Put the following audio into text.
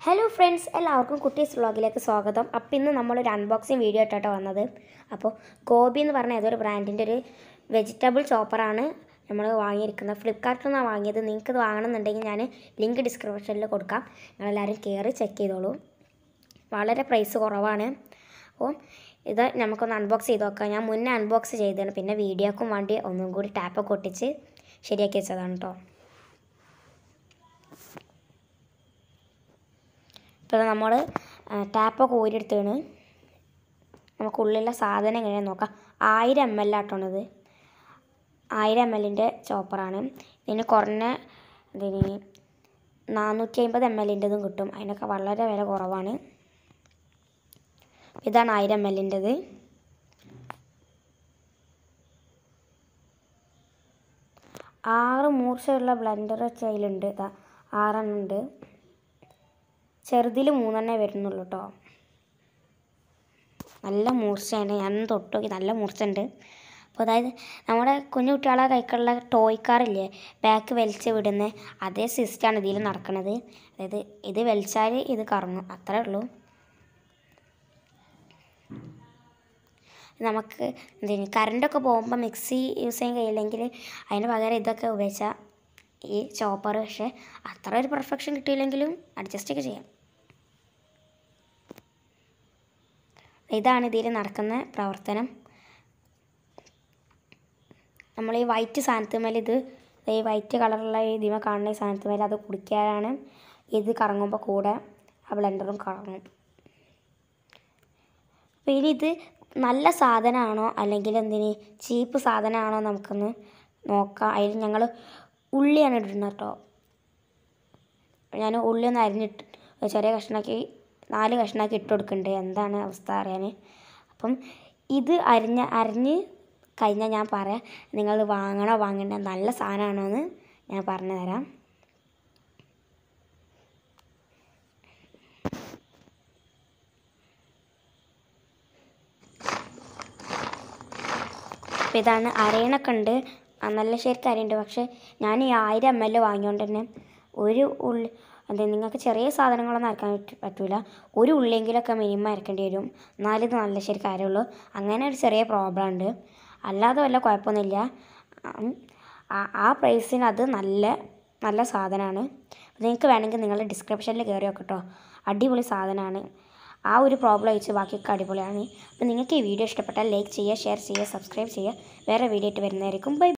hello friends എല്ലാവർക്കും കുട്ടീസ് വ്ളോഗിലേക്ക് സ്വാഗതം അപ്പോൾ ഇന്ന് നമ്മളൊരു അൺബോക്സിങ് വീഡിയോ ആയിട്ടാണ് വന്നത് അപ്പോൾ ഗോബി എന്ന് പറഞ്ഞ ഏതൊരു ബ്രാൻഡിൻ്റെ ഒരു വെജിറ്റബിൾ ചോപ്പറാണ് നമ്മൾ വാങ്ങിയിരിക്കുന്നത് ഫ്ലിപ്കാർട്ടിൽ നിന്നാണ് വാങ്ങിയത് നിങ്ങൾക്ക് ഇത് വാങ്ങണമെന്നുണ്ടെങ്കിൽ ഞാൻ ലിങ്ക് ഡിസ്ക്രിപ്ഷനിൽ കൊടുക്കാം നിങ്ങളെല്ലാവരും കയറി ചെക്ക് ചെയ്തോളൂ വളരെ പ്രൈസ് കുറവാണ് അപ്പോൾ ഇത് നമുക്കൊന്ന് അൺബോക്സ് ചെയ്ത് നോക്കാം ഞാൻ മുന്നേ അൺബോക്സ് ചെയ്തതാണ് പിന്നെ വീഡിയോക്കും വേണ്ടി ഒന്നും കൂടി ടാപ്പൊക്കെ ഒട്ടിച്ച് ശരിയാക്കി വെച്ചതാണ് കേട്ടോ ഇപ്പോൾ നമ്മൾ ടാപ്പൊക്കെ ഊരിയെടുത്താണ് നമുക്കുള്ളിലെ സാധനം എങ്ങനെയാണെന്ന് നോക്കാം ആയിരം എം എൽ ആട്ടോണത് ആയിരം എം എല്ലിൻ്റെ ചോപ്പറാണ് ഇതിന് കുറഞ്ഞ ഇതിന് നാനൂറ്റി അമ്പത് എം എല്ലിൻ്റെതും കിട്ടും അതിനൊക്കെ വളരെ വില കുറവാണ് ഇതാണ് ആയിരം എം എല്ലിൻ്റെത് ആറ് മൂർച്ചയുള്ള ബ്ലെൻഡർ അതിലുണ്ട് ഇതാ ആറെണ്ണം ഉണ്ട് ചെറുതിൽ മൂന്നെണ്ണേ വരുന്നുള്ളൂ കേട്ടോ നല്ല മൂർച്ചയാണ് ഞാൻ തൊട്ട് നോക്കി നല്ല മൂർച്ചയുണ്ട് അപ്പോൾ അതായത് നമ്മുടെ കുഞ്ഞു കുട്ടികളെ കൈക്കുള്ള ടോയ് കാറില്ലേ ബാക്ക് വലിച്ച് വിടുന്ന അതേ സിസ്റ്റമാണ് ഇതിൽ നടക്കുന്നത് അതായത് ഇത് വലിച്ചാൽ ഇത് കറങ്ങും അത്രേ ഉള്ളൂ നമുക്ക് എന്തിന് കറണ്ടൊക്കെ പോകുമ്പോൾ മിക്സി യൂസ് ചെയ്യാൻ കഴിയില്ലെങ്കിൽ അതിന് പകരം ഇതൊക്കെ ഉപയോഗിച്ചാൽ ഈ ചോപ്പർ പക്ഷേ അത്ര ഒരു പെർഫെക്ഷൻ കിട്ടിയില്ലെങ്കിലും അഡ്ജസ്റ്റ് ഒക്കെ ചെയ്യാം ഇതാണ് ഇതിൽ നടക്കുന്ന പ്രവർത്തനം നമ്മൾ ഈ വൈറ്റ് സാധനത്തുമേൽ ഇത് ഈ വൈറ്റ് കളറുള്ള ഇതിമ കാണുന്ന ഈ സാധനത്തുമേൽ അത് കുടിക്കാനാണ് ഇത് കറങ്ങുമ്പോൾ കൂടെ ആ ബ്ലെൻഡറും കറങ്ങും അപ്പോൾ ഇനി ഇത് നല്ല സാധനമാണോ അല്ലെങ്കിൽ എന്തിന് ചീപ്പ് സാധനമാണോ നമുക്കൊന്ന് നോക്കാം അതിൽ ഞങ്ങൾ ഉള്ളിയാണ് ഇടുന്നത് കേട്ടോ ഞാൻ ഉള്ളി ഒന്ന് അരിഞ്ഞിട്ട് ചെറിയ കഷ്ണാക്കി നാല് കഷ്ണാക്കി ഇട്ട് കൊടുക്കുന്നുണ്ട് എന്താണ് അവസ്ഥ അറിയാൻ അപ്പം ഇത് അരിഞ്ഞ അരിഞ്ഞ് കഴിഞ്ഞാൽ ഞാൻ പറയാം നിങ്ങൾ വാങ്ങണോ വാങ്ങണ്ട നല്ല സാധനമാണോ എന്ന് ഞാൻ പറഞ്ഞു തരാം അപ്പോൾ ഇതാണ് അരയണൊക്കെ ഉണ്ട് ആ, നല്ല ശരിക്കും അരയുണ്ട് പക്ഷേ ഞാൻ ഈ ആയിരം എം എൽ വാങ്ങിയോണ്ട് തന്നെ ഒരു ഉള്ളി അതെ നിങ്ങൾക്ക് ചെറിയ സാധനങ്ങളൊന്നും അരക്കാൻ പറ്റ പറ്റൂല ഒരു ഉള്ളിയെങ്കിലൊക്കെ മിനിമം അരക്കേണ്ടി വരും എന്നാലും ഇത് നല്ല ശരിക്കും അരയുള്ളൂ അങ്ങനെ ഒരു ചെറിയ പ്രോബ്ലം ഉണ്ട് അല്ലാതെ വല്ല കുഴപ്പമൊന്നുമില്ല ഉം, ആ- ആ പ്രൈസിന് അത് നല്ല നല്ല സാധനമാണ് നിങ്ങൾക്ക് വേണമെങ്കിൽ നിങ്ങൾ ഡിസ്ക്രിപ്ഷനിൽ കയറി നോക്കട്ടോ അടിപൊളി സാധനമാണ് ആ ഒരു പ്രോബ്ലം ഒഴിച്ച് ബാക്കിയൊക്കെ അടിപൊളിയാണ് അപ്പോൾ നിങ്ങൾക്ക് ഈ വീഡിയോ ഇഷ്ടപ്പെട്ടാൽ ലൈക്ക് ചെയ്യുക ഷെയർ ചെയ്യുക സബ്സ്ക്രൈബ് ചെയ്യുക വേറെ വീഡിയോ ആയിട്ട് വരുന്നതായിരിക്കും ബൈ